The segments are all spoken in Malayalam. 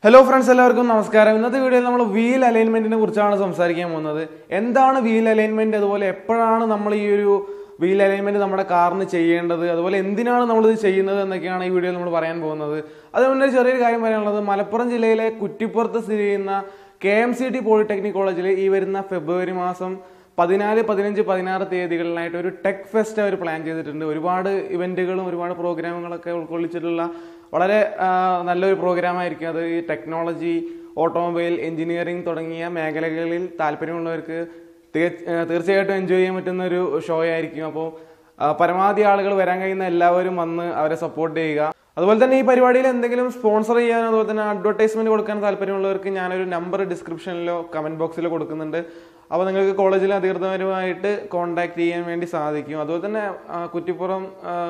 ഹലോ ഫ്രണ്ട്സ് എല്ലാവർക്കും നമസ്കാരം ഇന്നത്തെ വീഡിയോയിൽ നമ്മൾ വീൽ അലൈൻമെന്റിനെ കുറിച്ചാണ് സംസാരിക്കാൻ പോകുന്നത് എന്താണ് വീൽ അലൈൻമെന്റ് അതുപോലെ എപ്പോഴാണ് നമ്മൾ ഈ ഒരു വീൽ അലൈൻമെന്റ് നമ്മുടെ കാറിന് ചെയ്യേണ്ടത് അതുപോലെ എന്തിനാണ് നമ്മളിത് ചെയ്യുന്നത് എന്നൊക്കെയാണ് ഈ വീഡിയോയിൽ നമ്മൾ പറയാൻ പോകുന്നത് അതുകൊണ്ട് ഒരു ചെറിയൊരു കാര്യം പറയാനുള്ളത് മലപ്പുറം ജില്ലയിലെ കുറ്റിപ്പുറത്ത് സ്ഥിതി ചെയ്യുന്ന K M C T polytechnic കോളേജിൽ ഈ വരുന്ന ഫെബ്രുവരി മാസം പതിനാല് പതിനഞ്ച് പതിനാറ് തീയതികളിലായിട്ട് ഒരു ടെക് ഫെസ്റ്റ് അവർ പ്ലാൻ ചെയ്തിട്ടുണ്ട് ഒരുപാട് ഇവന്റുകളും ഒരുപാട് പ്രോഗ്രാമുകളൊക്കെ ഉൾക്കൊള്ളിച്ചിട്ടുള്ള വളരെ ആ, നല്ലൊരു പ്രോഗ്രാം ആയിരിക്കും അത് ഈ ടെക്നോളജി ഓട്ടോമൊബൈൽ എഞ്ചിനീയറിംഗ് തുടങ്ങിയ മേഖലകളിൽ താല്പര്യമുള്ളവർക്ക് തീർ- ആ, തീർച്ചയായിട്ടും എൻജോയ് ചെയ്യാൻ പറ്റുന്ന ഒരു ഷോ ആയിരിക്കും അപ്പോൾ ആ, പരമാവധി ആളുകൾ വരാൻ കഴിയുന്ന എല്ലാവരും വന്ന് അവരെ സപ്പോർട്ട് ചെയ്യുക അതുപോലെ തന്നെ ഈ പരിപാടിയിൽ എന്തെങ്കിലും സ്പോൺസർ ചെയ്യാൻ അതുപോലെ തന്നെ അഡ്വർടൈസ്മെന്റ് കൊടുക്കാൻ താല്പര്യമുള്ളവർക്ക് ഞാനൊരു നമ്പർ ഡിസ്ക്രിപ്ഷനിലോ കമന്റ് ബോക്സിലോ കൊടുക്കുന്നുണ്ട് അപ്പോൾ നിങ്ങൾക്ക് കോളേജിൽ അധികൃതരുമായിട്ട് കോൺടാക്ട് ചെയ്യാൻ വേണ്ടി സാധിക്കും അതുപോലെ തന്നെ ആ, കുറ്റിപ്പുറം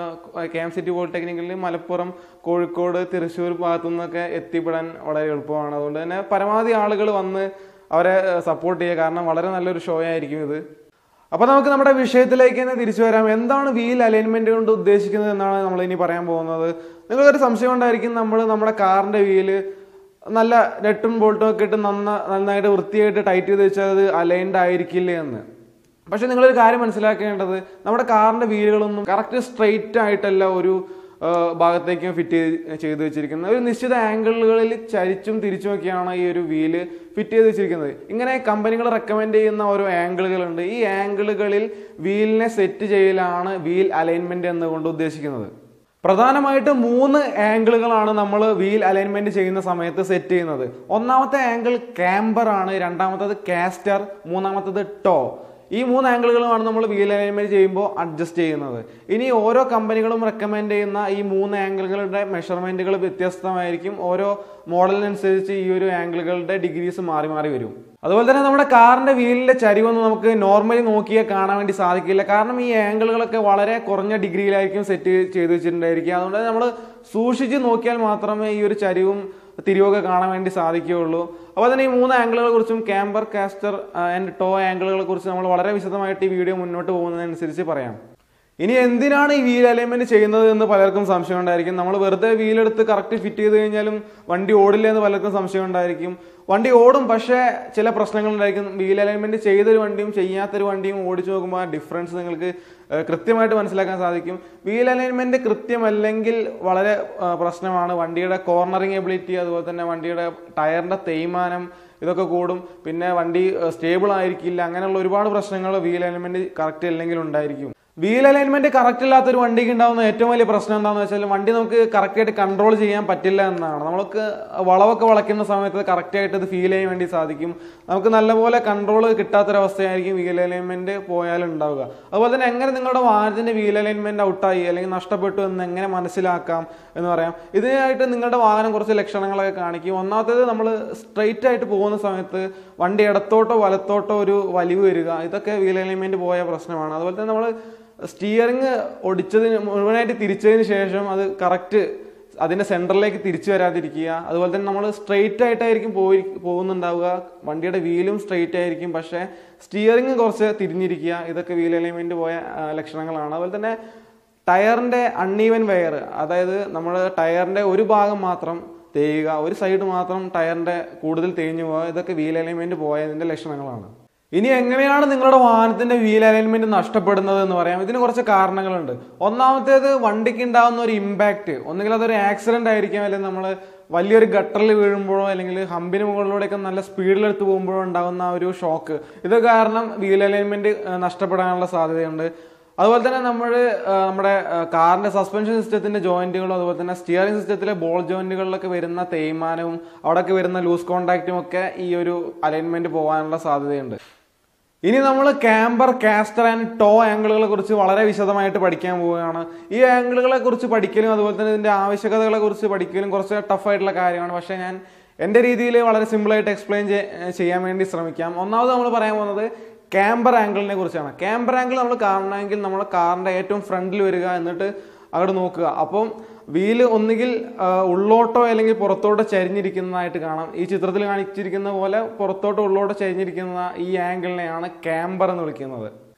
കെ എം സിറ്റി പോളിടെക്നിക്കലിൽ മലപ്പുറം കോഴിക്കോട് തൃശ്ശൂർ ഭാഗത്തു നിന്നൊക്കെ എത്തിപ്പെടാൻ വളരെ എളുപ്പമാണ് അതുകൊണ്ട് തന്നെ പരമാവധി ആളുകൾ വന്ന് അവരെ സപ്പോർട്ട് ചെയ്യുക കാരണം വളരെ നല്ലൊരു ഷോ ആയിരിക്കും ഇത് അപ്പൊ നമുക്ക് നമ്മുടെ വിഷയത്തിലേക്ക് തന്നെ തിരിച്ചു വരാം എന്താണ് വീൽ അലൈൻമെന്റ് കൊണ്ട് ഉദ്ദേശിക്കുന്നത് എന്നാണ് നമ്മൾ ഇനി പറയാൻ പോകുന്നത് നിങ്ങൾക്കൊരു സംശയം ഉണ്ടായിരിക്കും നമ്മൾ നമ്മുടെ കാറിന്റെ വീല് നല്ല നെട്ടും ബോൾട്ടും ഒക്കെ ഇട്ട് നന്ന നന്നായിട്ട് വൃത്തിയായിട്ട് ടൈറ്റ് ചെയ്ത് വെച്ചാൽ അത് അലൈൻഡ് ആയിരിക്കില്ല എന്ന് പക്ഷെ നിങ്ങളൊരു കാര്യം മനസ്സിലാക്കേണ്ടത് നമ്മുടെ കാറിന്റെ വീലുകളൊന്നും കറക്റ്റ് സ്ട്രെയിറ്റ് ആയിട്ടല്ല ഒരു ആ, ഭാഗത്തേക്കും ഫിറ്റ് ചെയ്ത് വെച്ചിരിക്കുന്നത് ഒരു നിശ്ചിത ആംഗിളുകളിൽ ചരിച്ചും തിരിച്ചുമൊക്കെയാണ് ഈ ഒരു വീല് ഫിറ്റ് ചെയ്ത് വെച്ചിരിക്കുന്നത് ഇങ്ങനെ കമ്പനികൾ റെക്കമെൻഡ് ചെയ്യുന്ന ഓരോ ആംഗിളുകളുണ്ട് ഈ ആംഗിളുകളിൽ വീലിനെ സെറ്റ് ചെയ്യലാണ് വീൽ അലൈൻമെന്റ് എന്നുകൊണ്ട് ഉദ്ദേശിക്കുന്നത് പ്രധാനമായിട്ട് മൂന്ന് ആംഗിളുകളാണ് നമ്മൾ വീൽ അലൈൻമെന്റ് ചെയ്യുന്ന സമയത്ത് സെറ്റ് ചെയ്യുന്നത് ഒന്നാമത്തെ ആംഗിൾ ക്യാമ്പർ ആണ് രണ്ടാമത്തത് കാസ്റ്റർ മൂന്നാമത്തത് ടോ ഈ മൂന്ന് ആംഗിളുകളുമാണ് നമ്മൾ വീൽ അലൈൻമെന്റ് ചെയ്യുമ്പോൾ അഡ്ജസ്റ്റ് ചെയ്യുന്നത് ഇനി ഓരോ കമ്പനികളും റെക്കമെൻഡ് ചെയ്യുന്ന ഈ മൂന്ന് ആംഗിളുകളുടെ മെഷർമെന്റുകൾ വ്യത്യസ്തമായിരിക്കും ഓരോ മോഡലിനനുസരിച്ച് ഈ ഒരു ആംഗിളുകളുടെ ഡിഗ്രീസ് മാറി മാറി വരും അതുപോലെ തന്നെ നമ്മുടെ കാറിന്റെ വീലിന്റെ ചരിവൊന്നും നമുക്ക് നോർമലി നോക്കിയാൽ കാണാൻ വേണ്ടി സാധിക്കില്ല കാരണം ഈ ആംഗിളുകളൊക്കെ വളരെ കുറഞ്ഞ ഡിഗ്രിയിലായിരിക്കും സെറ്റ് ചെയ്ത് വെച്ചിട്ടുണ്ടായിരിക്കുക അതുകൊണ്ട് നമ്മൾ സൂക്ഷിച്ച് നോക്കിയാൽ മാത്രമേ ഈ ഒരു ചരിവും തിരിവൊക്കെ കാണാൻ വേണ്ടി സാധിക്കുകയുള്ളൂ അപ്പോൾ തന്നെ ഈ മൂന്ന് ആംഗിളുകളെ കുറിച്ചും ക്യാമ്പർ കാസ്റ്റർ ആൻഡ് ടോ ആംഗിളുകളെ കുറിച്ച് നമ്മൾ വളരെ വിശദമായിട്ട് ഈ വീഡിയോ മുന്നോട്ട് പോകുന്നതനുസരിച്ച് പറയാം ഇനി എന്തിനാണ് ഈ വീൽ അലൈൻമെന്റ് ചെയ്യുന്നത് എന്ന് പലർക്കും സംശയം ഉണ്ടായിരിക്കും നമ്മൾ വെറുതെ വീലെടുത്ത് കറക്റ്റ് ഫിറ്റ് ചെയ്ത് കഴിഞ്ഞാലും വണ്ടി ഓടില്ല എന്ന് പലർക്കും സംശയം ഉണ്ടായിരിക്കും വണ്ടി ഓടും പക്ഷേ ചില പ്രശ്നങ്ങൾ ഉണ്ടായിരിക്കും വീൽ അലൈൻമെന്റ് ചെയ്തൊരു വണ്ടിയും ചെയ്യാത്തൊരു വണ്ടിയും ഓടിച്ചു നോക്കുമ്പോൾ ആ ഡിഫറൻസ് നിങ്ങൾക്ക് ഏഹ്, കൃത്യമായിട്ട് മനസ്സിലാക്കാൻ സാധിക്കും വീൽ അലൈൻമെന്റ് കൃത്യമല്ലെങ്കിൽ വളരെ ഏഹ്, പ്രശ്നമാണ് വണ്ടിയുടെ കോർണറിങ് എബിലിറ്റി അതുപോലെ തന്നെ വണ്ടിയുടെ ടയറിന്റെ തേയ്മാനം ഇതൊക്കെ കൂടും പിന്നെ വണ്ടി സ്റ്റേബിൾ ആയിരിക്കില്ല അങ്ങനെയുള്ള ഒരുപാട് പ്രശ്നങ്ങൾ വീൽ അലൈൻമെന്റ് കറക്റ്റ് അല്ലെങ്കിൽ ഉണ്ടായിരിക്കും വീൽ അലൈൻമെന്റ് കറക്റ്റ് ഇല്ലാത്ത ഒരു വണ്ടിക്ക് ഉണ്ടാകുന്ന ഏറ്റവും വലിയ പ്രശ്നം എന്താണെന്ന് വെച്ചാൽ വണ്ടി നമുക്ക് കറക്റ്റ് ആയിട്ട് കൺട്രോൾ ചെയ്യാൻ പറ്റില്ല എന്നാണ് നമുക്ക് വളവൊക്കെ വളയ്ക്കുന്ന സമയത്ത് കറക്റ്റ് ആയിട്ട് ഇത് ഫീൽ ചെയ്യാൻ വേണ്ടി സാധിക്കും നമുക്ക് നല്ലപോലെ കൺട്രോൾ കിട്ടാത്തൊരവസ്ഥയായിരിക്കും വീൽ അലൈൻമെന്റ് പോയാൽ ഉണ്ടാവുക അതുപോലെ തന്നെ എങ്ങനെ നിങ്ങളുടെ വാഹനത്തിന്റെ വീൽ അലൈൻമെന്റ് ഔട്ടായി അല്ലെങ്കിൽ നഷ്ടപ്പെട്ടു എന്ന് എങ്ങനെ മനസ്സിലാക്കാം എന്ന് പറയാം ഇതിനായിട്ട് നിങ്ങളുടെ വാഹനം കുറച്ച് ലക്ഷണങ്ങളൊക്കെ കാണിക്കും ഒന്നാമത്തേത് നമ്മൾ സ്ട്രെയിറ്റ് ആയിട്ട് പോകുന്ന സമയത്ത് വണ്ടി ഇടത്തോട്ടോ വലത്തോട്ടോ ഒരു വലിവ് വരിക ഇതൊക്കെ വീൽ അലൈൻമെന്റ് പോയ പ്രശ്നമാണ് അതുപോലെ തന്നെ നമ്മൾ സ്റ്റിയറിങ് ഒടിച്ചതിന് മുഴുവനായിട്ട് തിരിച്ചതിന് ശേഷം അത് കറക്റ്റ് അതിന്റെ സെന്ററിലേക്ക് തിരിച്ചു വരാതിരിക്കുക അതുപോലെ തന്നെ നമ്മൾ സ്ട്രെയിറ്റ് ആയിട്ടായിരിക്കും പോയി പോകുന്നുണ്ടാവുക വണ്ടിയുടെ വീലും സ്ട്രെയിറ്റ് ആയിരിക്കും പക്ഷേ സ്റ്റിയറിങ് കുറച്ച് തിരിഞ്ഞിരിക്കുക ഇതൊക്കെ വീൽ അലൈൻമെന്റ് പോയ ആ, ലക്ഷണങ്ങളാണ് അതുപോലെ തന്നെ ടയറിന്റെ അൺഈവൻ വെയർ അതായത് നമ്മൾ ടയറിന്റെ ഒരു ഭാഗം മാത്രം തേയുക ഒരു സൈഡ് മാത്രം ടയറിന്റെ കൂടുതൽ തേഞ്ഞു പോവുക ഇതൊക്കെ വീൽ അലൈൻമെന്റ് പോയതിന്റെ ലക്ഷണങ്ങളാണ് ഇനി എങ്ങനെയാണ് നിങ്ങളുടെ വാഹനത്തിന്റെ വീൽ അലൈൻമെന്റ് നഷ്ടപ്പെടുന്നത് എന്ന് പറയാം ഇതിന് കുറച്ച് കാരണങ്ങളുണ്ട് ഒന്നാമത്തേത് വണ്ടിക്ക് ഉണ്ടാകുന്ന ഒരു ഇമ്പാക്റ്റ് ഒന്നുകിൽ അതൊരു ആക്സിഡന്റ് ആയിരിക്കാം അല്ലെങ്കിൽ നമ്മൾ വലിയൊരു ഗട്ടറിൽ വീഴുമ്പോഴോ അല്ലെങ്കിൽ ഹമ്പിന് മുകളിലൂടെയൊക്കെ നല്ല സ്പീഡിലെടുത്ത് പോകുമ്പോഴോ ഉണ്ടാകുന്ന ആ ഒരു ഷോക്ക് ഇത് കാരണം വീൽ അലൈൻമെന്റ് നഷ്ടപ്പെടാനുള്ള സാധ്യതയുണ്ട് അതുപോലെ തന്നെ നമ്മൾ നമ്മുടെ ആ, കാറിന്റെ സസ്പെൻഷൻ സിസ്റ്റത്തിന്റെ ജോയിന്റുകളും അതുപോലെ തന്നെ സ്റ്റിയറിംഗ് സിസ്റ്റത്തിലെ ബോൾ ജോയിന്റുകളിലൊക്കെ വരുന്ന തേയ്മാനവും അവിടെയൊക്കെ വരുന്ന ലൂസ് കോണ്ടാക്റ്റും ഒക്കെ ഈ ഒരു അലൈൻമെന്റ് പോകാനുള്ള സാധ്യതയുണ്ട് ഇനി നമ്മൾ ക്യാമ്പർ കാസ്റ്റർ ആൻഡ് ടോ ആംഗിളുകളെ കുറിച്ച് വളരെ വിശദമായിട്ട് പഠിക്കാൻ പോവുകയാണ് ഈ ആംഗിളുകളെ കുറിച്ച് പഠിക്കലും അതുപോലെ തന്നെ ഇതിന്റെ ആവശ്യകതകളെ കുറിച്ച് പഠിക്കലും കുറച്ച് ടഫ് ആയിട്ടുള്ള കാര്യമാണ് പക്ഷേ ഞാൻ എൻ്റെ രീതിയിൽ വളരെ സിമ്പിളായിട്ട് എക്സ്പ്ലെയിൻ ചെയ്യാൻ വേണ്ടി ശ്രമിക്കാം ഒന്നാമത് നമ്മൾ പറയാൻ പോകുന്നത് ക്യാമ്പർ ആംഗിളിനെ കുറിച്ചാണ് ക്യാമ്പർ ആംഗിൾ നമ്മൾ കാണണമെങ്കിൽ നമ്മുടെ കാറിന്റെ ഏറ്റവും ഫ്രണ്ടിൽ വരിക എന്നിട്ട് അങ്ങോട്ട് നോക്കുക അപ്പം വീല് ഒന്നുകിൽ ആ, ഉള്ളോട്ടോ അല്ലെങ്കിൽ പുറത്തോട്ടോ ചരിഞ്ഞിരിക്കുന്നതായിട്ട് കാണാം ഈ ചിത്രത്തിൽ കാണിച്ചിരിക്കുന്ന പോലെ പുറത്തോട്ടോ ഉള്ളോട്ടോ ചരിഞ്ഞിരിക്കുന്ന ഈ ആംഗിളിനെയാണ് ക്യാമ്പർ എന്ന് വിളിക്കുന്നത്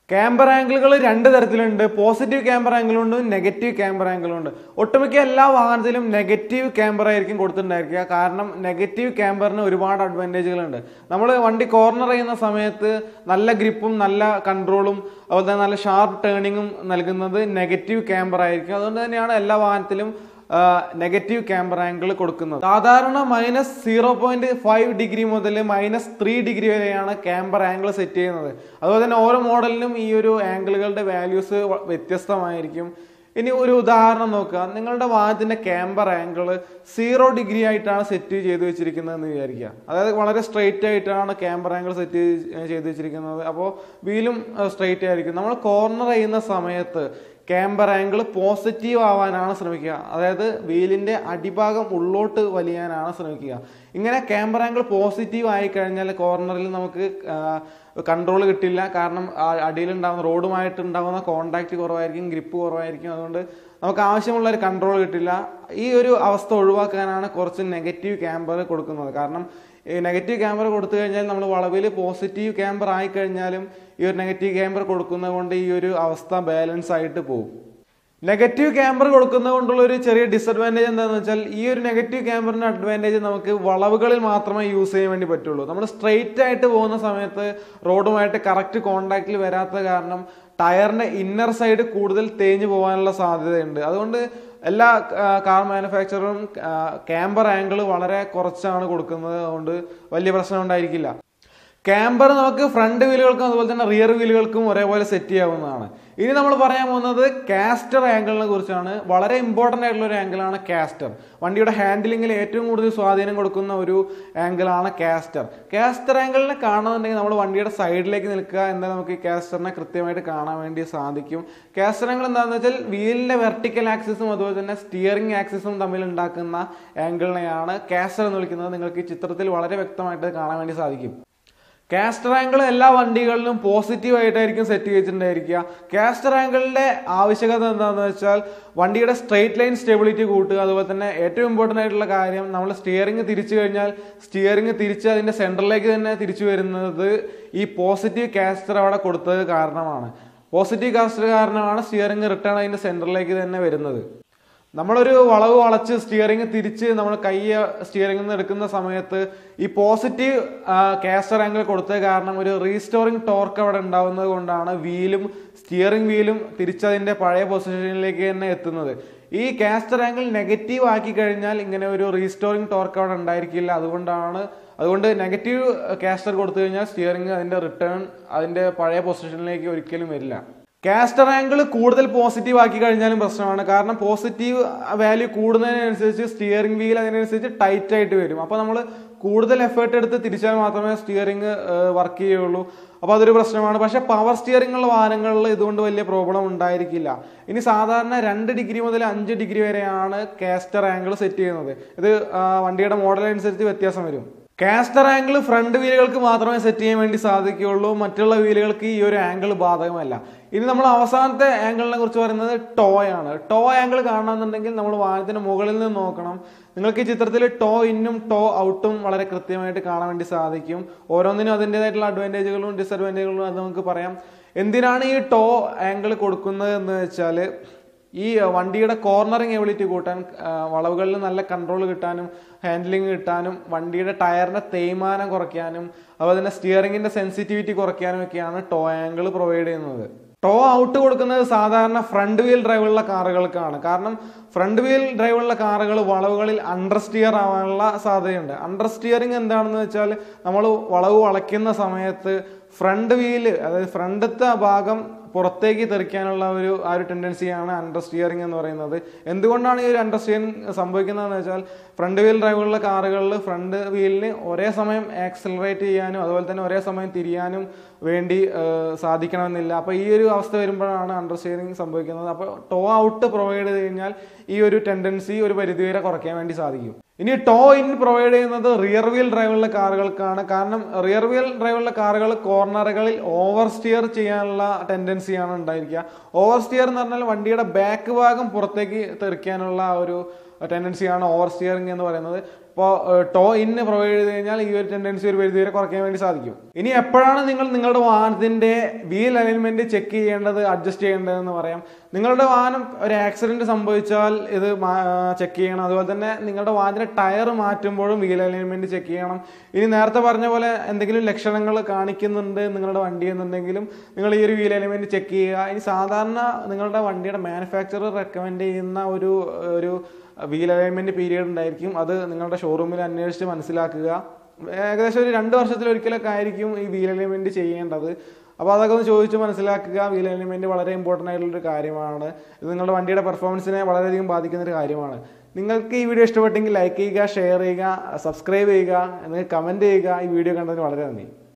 ക്യാമ്പർ ആംഗിളുകൾ രണ്ട് തരത്തിലുണ്ട് പോസിറ്റീവ് ക്യാമ്പർ ആംഗിളുണ്ട് നെഗറ്റീവ് ക്യാമ്പർ ആംഗിളുണ്ട് ഒട്ടുമിക്ക എല്ലാ വാഹനത്തിലും നെഗറ്റീവ് ക്യാമ്പർ ആയിരിക്കും കൊടുത്തിട്ടുണ്ടായിരിക്കുക കാരണം നെഗറ്റീവ് ക്യാമ്പറിന് ഒരുപാട് അഡ്വാൻറ്റേജുകളുണ്ട് നമ്മൾ വണ്ടി കോർണർ ചെയ്യുന്ന സമയത്ത് നല്ല ഗ്രിപ്പും നല്ല കൺട്രോളും അതുപോലെ തന്നെ നല്ല ഷാർപ്പ് ടേണിങ്ങും നൽകുന്നത് നെഗറ്റീവ് ക്യാമ്പർ ആയിരിക്കും അതുകൊണ്ട് തന്നെയാണ് എല്ലാ വാഹനത്തിലും നെഗറ്റീവ് ക്യാമറ ആംഗിൾ കൊടുക്കുന്നത് സാധാരണ minus zero point five degree മുതൽ മൈനസ് ത്രീ ഡിഗ്രി വരെയാണ് ക്യാമറ ആംഗിൾ സെറ്റ് ചെയ്യുന്നത് അതുപോലെ തന്നെ ഓരോ മോഡലിനും ഈ ഒരു ആംഗിളുകളുടെ വാല്യൂസ് വ്യത്യസ്തമായിരിക്കും ഇനി ഒരു ഉദാഹരണം നോക്കുക നിങ്ങളുടെ വാഹനത്തിന്റെ ക്യാമ്പർ ആംഗിൾ സീറോ ഡിഗ്രി ആയിട്ടാണ് സെറ്റ് ചെയ്ത് വെച്ചിരിക്കുന്നത് വിചാരിക്കുക അതായത് വളരെ സ്ട്രെയിറ്റ് ആയിട്ടാണ് ക്യാമ്പർ ആംഗിൾ സെറ്റ് ചെയ്ത് വെച്ചിരിക്കുന്നത് അപ്പോൾ വീലും സ്ട്രെയിറ്റ് ആയിരിക്കും നമ്മൾ കോർണർ ചെയ്യുന്ന സമയത്ത് ക്യാമ്പർ ആംഗിൾ പോസിറ്റീവ് ആവാനാണ് ശ്രമിക്കുക അതായത് വീലിന്റെ അടിഭാഗം ഉള്ളോട്ട് വലിയാനാണ് ശ്രമിക്കുക ഇങ്ങനെ ക്യാമ്പർ ആംഗിൾ പോസിറ്റീവ് ആയി കഴിഞ്ഞാൽ കോർണറിൽ നമുക്ക് കൺട്രോൾ കിട്ടില്ല കാരണം അടിയിലുണ്ടാകുന്ന റോഡുമായിട്ട് ഉണ്ടാകുന്ന കോണ്ടാക്ട് കുറവായിരിക്കും ഗ്രിപ്പ് കുറവായിരിക്കും അതുകൊണ്ട് നമുക്ക് ആവശ്യമുള്ള ഒരു കൺട്രോൾ കിട്ടില്ല ഈ ഒരു അവസ്ഥ ഒഴിവാക്കാനാണ് കുറച്ച് നെഗറ്റീവ് ക്യാമ്പർ കൊടുക്കുന്നത് കാരണം ഈ നെഗറ്റീവ് ക്യാമറ കൊടുത്തു കഴിഞ്ഞാൽ നമ്മൾ വളവിൽ പോസിറ്റീവ് ക്യാമറ ആയി കഴിഞ്ഞാലും ഈ ഒരു നെഗറ്റീവ് ക്യാമറ കൊടുക്കുന്നത് കൊണ്ട് ഈ ഒരു അവസ്ഥ ബാലൻസ് ആയിട്ട് പോകും നെഗറ്റീവ് ക്യാമറ കൊടുക്കുന്നത് കൊണ്ടുള്ള ഒരു ചെറിയ ഡിസഡ്വാൻറ്റേജ് എന്താണെന്ന് വെച്ചാൽ ഈ ഒരു നെഗറ്റീവ് ക്യാമറിന്റെ അഡ്വാൻറ്റേജ് നമുക്ക് വളവുകളിൽ മാത്രമേ യൂസ് ചെയ്യാൻ വേണ്ടി പറ്റുള്ളൂ നമ്മൾ സ്ട്രെയിറ്റ് ആയിട്ട് പോകുന്ന സമയത്ത് റോഡുമായിട്ട് കറക്റ്റ് കോണ്ടാക്റ്റിൽ വരാത്ത കാരണം ടയറിന്റെ ഇന്നർ സൈഡ് കൂടുതൽ തേഞ്ഞു പോകാനുള്ള സാധ്യതയുണ്ട് അതുകൊണ്ട് എല്ലാ കാർ മാനുഫാക്ചറും ക്യാമ്പർ ആംഗിൾ വളരെ കുറച്ചാണ് കൊടുക്കുന്നത് അതുകൊണ്ട് വലിയ പ്രശ്നം ഉണ്ടായിരിക്കില്ല ക്യാമ്പർ നമുക്ക് ഫ്രണ്ട് വീലുകൾക്കും അതുപോലെ തന്നെ റിയർ വീലുകൾക്കും ഒരേപോലെ സെറ്റ് ചെയ്യാവുന്നതാണ് ഇനി നമ്മൾ പറയാൻ പോകുന്നത് കാസ്റ്റർ ആംഗിളിനെ കുറിച്ചാണ് വളരെ ഇമ്പോർട്ടൻ്റ് ആയിട്ടുള്ള ഒരു ആംഗിളാണ് കാസ്റ്റർ വണ്ടിയുടെ ഹാൻഡിലിങ്ങിൽ ഏറ്റവും കൂടുതൽ സ്വാധീനം കൊടുക്കുന്ന ഒരു ആംഗിളാണ് കാസ്റ്റർ കാസ്റ്റർ ആംഗിളിനെ കാണുന്നുണ്ടെങ്കിൽ നമ്മൾ വണ്ടിയുടെ സൈഡിലേക്ക് നിൽക്കുക എന്നാൽ നമുക്ക് ഈ കാസ്റ്ററിനെ കൃത്യമായിട്ട് കാണാൻ വേണ്ടി സാധിക്കും കാസ്റ്റർ ആംഗിൾ എന്താണെന്ന് വെച്ചാൽ വീലിന്റെ വെർട്ടിക്കൽ ആക്സിസും അതുപോലെ തന്നെ സ്റ്റിയറിംഗ് ആക്സിസും തമ്മിൽ ഉണ്ടാക്കുന്ന ആംഗിളിനെയാണ് കാസ്റ്റർ എന്ന് വിളിക്കുന്നത് നിങ്ങൾക്ക് ഈ ചിത്രത്തിൽ വളരെ വ്യക്തമായിട്ട് കാണാൻ വേണ്ടി സാധിക്കും കാസ്റ്റർ ആംഗിൾ എല്ലാ വണ്ടികളിലും പോസിറ്റീവ് ആയിട്ടായിരിക്കും സെറ്റ് ചെയ്തിട്ടുണ്ടായിരിക്കുക കാസ്റ്റർ ആംഗിളിന്റെ ആവശ്യകത എന്താണെന്ന് വെച്ചാൽ വണ്ടിയുടെ സ്ട്രെയിറ്റ് ലൈൻ സ്റ്റെബിലിറ്റി കൂട്ടുക അതുപോലെ തന്നെ ഏറ്റവും ഇമ്പോർട്ടൻ്റ് ആയിട്ടുള്ള കാര്യം നമ്മൾ സ്റ്റിയറിംഗ് തിരിച്ചു കഴിഞ്ഞാൽ സ്റ്റിയറിംഗ് തിരിച്ച് അതിന്റെ സെൻറ്ററിലേക്ക് തന്നെ തിരിച്ചു വരുന്നത് ഈ പോസിറ്റീവ് കാസ്റ്റർ അവിടെ കൊടുത്തത് കാരണമാണ് പോസിറ്റീവ് കാസ്റ്റർ കാരണമാണ് സ്റ്റിയറിംഗ് റിട്ടേൺ അതിന്റെ സെൻറ്ററിലേക്ക് തന്നെ വരുന്നത് നമ്മളൊരു വളവ് വളച്ച് സ്റ്റിയറിംഗ് തിരിച്ച് നമ്മൾ കൈ സ്റ്റിയറിംഗിൽ നിന്ന് എടുക്കുന്ന സമയത്ത് ഈ പോസിറ്റീവ് കാസ്റ്റർ ആംഗിൾ കൊടുത്തത് കാരണം ഒരു റീസ്റ്റോറിംഗ് ടോർക്ക് അവിടെ ഉണ്ടാവുന്നത് കൊണ്ടാണ് വീലും സ്റ്റിയറിംഗ് വീലും തിരിച്ചതിന്റെ പഴയ പൊസിഷനിലേക്ക് തന്നെ എത്തുന്നത് ഈ കാസ്റ്റർ ആംഗിൾ നെഗറ്റീവ് ആക്കി കഴിഞ്ഞാൽ ഇങ്ങനെ ഒരു റീസ്റ്റോറിംഗ് ടോർക്ക് അവിടെ ഉണ്ടായിരിക്കില്ല അതുകൊണ്ടാണ് അതുകൊണ്ട് നെഗറ്റീവ് കാസ്റ്റർ കൊടുത്തു കഴിഞ്ഞാൽ സ്റ്റിയറിംഗ് അതിന്റെ റിട്ടേൺ അതിന്റെ പഴയ പൊസിഷനിലേക്ക് ഒരിക്കലും വരില്ല കാസ്റ്റർ ആംഗിൾ കൂടുതൽ പോസിറ്റീവ് ആക്കി കഴിഞ്ഞാലും പ്രശ്നമാണ് കാരണം പോസിറ്റീവ് വാല്യൂ കൂടുന്നതിനനുസരിച്ച് സ്റ്റിയറിംഗ് വീൽ അതിനനുസരിച്ച് ടൈറ്റ് ആയിട്ട് വരും അപ്പോൾ നമ്മൾ കൂടുതൽ എഫേർട്ട് എടുത്ത് തിരിച്ചാൽ മാത്രമേ സ്റ്റിയറിംഗ് വർക്ക് ചെയ്യുള്ളൂ അപ്പോൾ അതൊരു പ്രശ്നമാണ് പക്ഷേ പവർ സ്റ്റിയറിംഗ് ഉള്ള വാഹനങ്ങളിൽ ഇതുകൊണ്ട് വലിയ പ്രോബ്ലം ഉണ്ടായിരിക്കില്ല ഇനി സാധാരണ രണ്ട് ഡിഗ്രി മുതൽ അഞ്ച് ഡിഗ്രി വരെയാണ് കാസ്റ്റർ ആംഗിൾ സെറ്റ് ചെയ്യുന്നത് ഇത് വണ്ടിയുടെ മോഡൽ അനുസരിച്ച് വ്യത്യാസം വരും കാസ്റ്റർ ആംഗിൾ ഫ്രണ്ട് വീലുകൾക്ക് മാത്രമേ സെറ്റ് ചെയ്യാൻ വേണ്ടി സാധിക്കുകയുള്ളൂ മറ്റുള്ള വീലുകൾക്ക് ഈ ഒരു ആംഗിൾ ബാധകമല്ല ഇനി നമ്മൾ അവസാനത്തെ ആംഗിളിനെ കുറിച്ച് പറയുന്നത് ടോ ആണ് ടോ ആംഗിൾ കാണണമെന്നുണ്ടെങ്കിൽ നമ്മൾ വാഹനത്തിന് മുകളിൽ നിന്ന് നോക്കണം നിങ്ങൾക്ക് ഈ ചിത്രത്തിൽ ടോ ഇന്നും ടോ ഔട്ടും വളരെ കൃത്യമായിട്ട് കാണാൻ വേണ്ടി സാധിക്കും ഓരോന്നിനും അതിൻ്റെതായിട്ടുള്ള അഡ്വാൻറ്റേജുകളും ഡിസഡ്വാൻറ്റേജുകളും അത് നമുക്ക് പറയാം എന്തിനാണ് ഈ ടോ ആംഗിൾ കൊടുക്കുന്നത് എന്ന് വെച്ചാൽ ഈ വണ്ടിയുടെ കോർണറിങ് എബിലിറ്റി കൂട്ടാൻ വളവുകളിൽ നല്ല കൺട്രോൾ കിട്ടാനും ഹാൻഡിലിംഗ് കിട്ടാനും വണ്ടിയുടെ ടയറിന്റെ തേയ്മാനം കുറയ്ക്കാനും അതുപോലെ തന്നെ സ്റ്റിയറിംഗിന്റെ സെൻസിറ്റിവിറ്റി കുറയ്ക്കാനും ഒക്കെയാണ് ടോ ആംഗിൾ പ്രൊവൈഡ് ചെയ്യുന്നത് ടോ ഔട്ട് കൊടുക്കുന്നത് സാധാരണ ഫ്രണ്ട് വീൽ ഡ്രൈവുള്ള കാറുകൾക്കാണ് കാരണം ഫ്രണ്ട് വീൽ ഡ്രൈവുള്ള കാറുകൾ വളവുകളിൽ അണ്ടർ സ്റ്റിയർ ആവാനുള്ള സാധ്യതയുണ്ട് അണ്ടർ സ്റ്റിയറിംഗ് എന്താണെന്ന് വെച്ചാൽ നമ്മൾ വളവ് വളയ്ക്കുന്ന സമയത്ത് ഫ്രണ്ട് വീല് അതായത് ഫ്രണ്ടത്തെ ഭാഗം പുറത്തേക്ക് തെറിക്കാനുള്ള ഒരു ആ ഒരു ടെൻഡൻസിയാണ് അണ്ടർ സ്റ്റിയറിംഗ് എന്ന് പറയുന്നത് എന്തുകൊണ്ടാണ് ഈ ഒരു അണ്ടർ സ്റ്റിയറിംഗ് സംഭവിക്കുന്നതെന്ന് വെച്ചാൽ ഫ്രണ്ട് വീൽ ഡ്രൈവുള്ള കാറുകളിൽ ഫ്രണ്ട് വീലിന് ഒരേ സമയം ആക്സിലറേറ്റ് ചെയ്യാനും അതുപോലെ തന്നെ ഒരേ സമയം തിരിയാനും വേണ്ടി സാധിക്കണമെന്നില്ല അപ്പോൾ ഈ ഒരു അവസ്ഥ വരുമ്പോഴാണ് അണ്ടർ സ്റ്റിയറിംഗ് സംഭവിക്കുന്നത് അപ്പോൾ ടോ ഔട്ട് പ്രൊവൈഡ് ചെയ്ത് കഴിഞ്ഞാൽ ഈ ഒരു ടെൻഡൻസി ഒരു പരിധിവരെ കുറയ്ക്കാൻ വേണ്ടി സാധിക്കും ഇനി ടോ ഇൻ പ്രൊവൈഡ് ചെയ്യുന്നത് റിയർ വീൽ ഡ്രൈവുള്ള കാറുകൾക്കാണ് കാരണം റിയർ വീൽ ഡ്രൈവുള്ള കാറുകൾ കോർണറുകളിൽ ഓവർ സ്റ്റിയർ ചെയ്യാനുള്ള ടെൻഡൻസിയാണ് ഉണ്ടായിരിക്കുക ഓവർ സ്റ്റിയർ എന്ന് പറഞ്ഞാൽ വണ്ടിയുടെ ബാക്ക് ഭാഗം പുറത്തേക്ക് തെറിക്കാനുള്ള ഒരു ടെൻഡൻസിയാണ് ഓവർ സ്റ്റിയറിംഗ് എന്ന് പറയുന്നത് ഇപ്പോൾ ടോ ഇന്ന് പ്രൊവൈഡ് ചെയ്ത് കഴിഞ്ഞാൽ ഈ ഒരു ടെൻഡൻസി ഒരു പരിധി വരെ കുറയ്ക്കാൻ വേണ്ടി സാധിക്കും ഇനി എപ്പോഴാണ് നിങ്ങൾ നിങ്ങളുടെ വാഹനത്തിന്റെ വീൽ അലൈൻമെന്റ് ചെക്ക് ചെയ്യേണ്ടത് അഡ്ജസ്റ്റ് ചെയ്യേണ്ടതെന്ന് പറയാം നിങ്ങളുടെ വാഹനം ഒരു ആക്സിഡന്റ് സംഭവിച്ചാൽ ഇത് ചെക്ക് ചെയ്യണം അതുപോലെ തന്നെ നിങ്ങളുടെ വാഹനത്തിന്റെ ടയർ മാറ്റുമ്പോഴും വീൽ അലൈൻമെന്റ് ചെക്ക് ചെയ്യണം ഇനി നേരത്തെ പറഞ്ഞ പോലെ എന്തെങ്കിലും ലക്ഷണങ്ങൾ കാണിക്കുന്നുണ്ട് നിങ്ങളുടെ വണ്ടി എന്നുണ്ടെങ്കിലും നിങ്ങൾ ഈ ഒരു വീൽ അലൈൻമെന്റ് ചെക്ക് ചെയ്യുക ഇനി സാധാരണ നിങ്ങളുടെ വണ്ടിയുടെ മാനുഫാക്ചറർ റെക്കമെൻഡ് ചെയ്യുന്ന ഒരു ഒരു വീൽ അലൈൻമെന്റ് പീരീഡ് ഉണ്ടായിരിക്കും അത് നിങ്ങളുടെ ഷോറൂമിൽ അന്വേഷിച്ച് മനസ്സിലാക്കുക ഏകദേശം ഒരു രണ്ട് വർഷത്തിൽ ഒരിക്കലൊക്കെ ആയിരിക്കും ഈ വീൽ അലൈൻമെന്റ് ചെയ്യേണ്ടത് അപ്പോൾ അതൊക്കെ ഒന്ന് ചോദിച്ച് മനസ്സിലാക്കുക വീൽ അലൈൻമെന്റ് വളരെ ഇമ്പോർട്ടൻ്റ് ആയിട്ടുള്ളൊരു കാര്യമാണ് ഇത് നിങ്ങളുടെ വണ്ടിയുടെ പെർഫോമൻസിനെ വളരെയധികം ബാധിക്കുന്ന ഒരു കാര്യമാണ് നിങ്ങൾക്ക് ഈ വീഡിയോ ഇഷ്ടപ്പെട്ടെങ്കിൽ ലൈക്ക് ചെയ്യുക ഷെയർ ചെയ്യുക സബ്സ്ക്രൈബ് ചെയ്യുക എന്നിട്ട് കമൻറ്റ് ചെയ്യുക ഈ വീഡിയോ കണ്ടതിന് വളരെ നന്ദി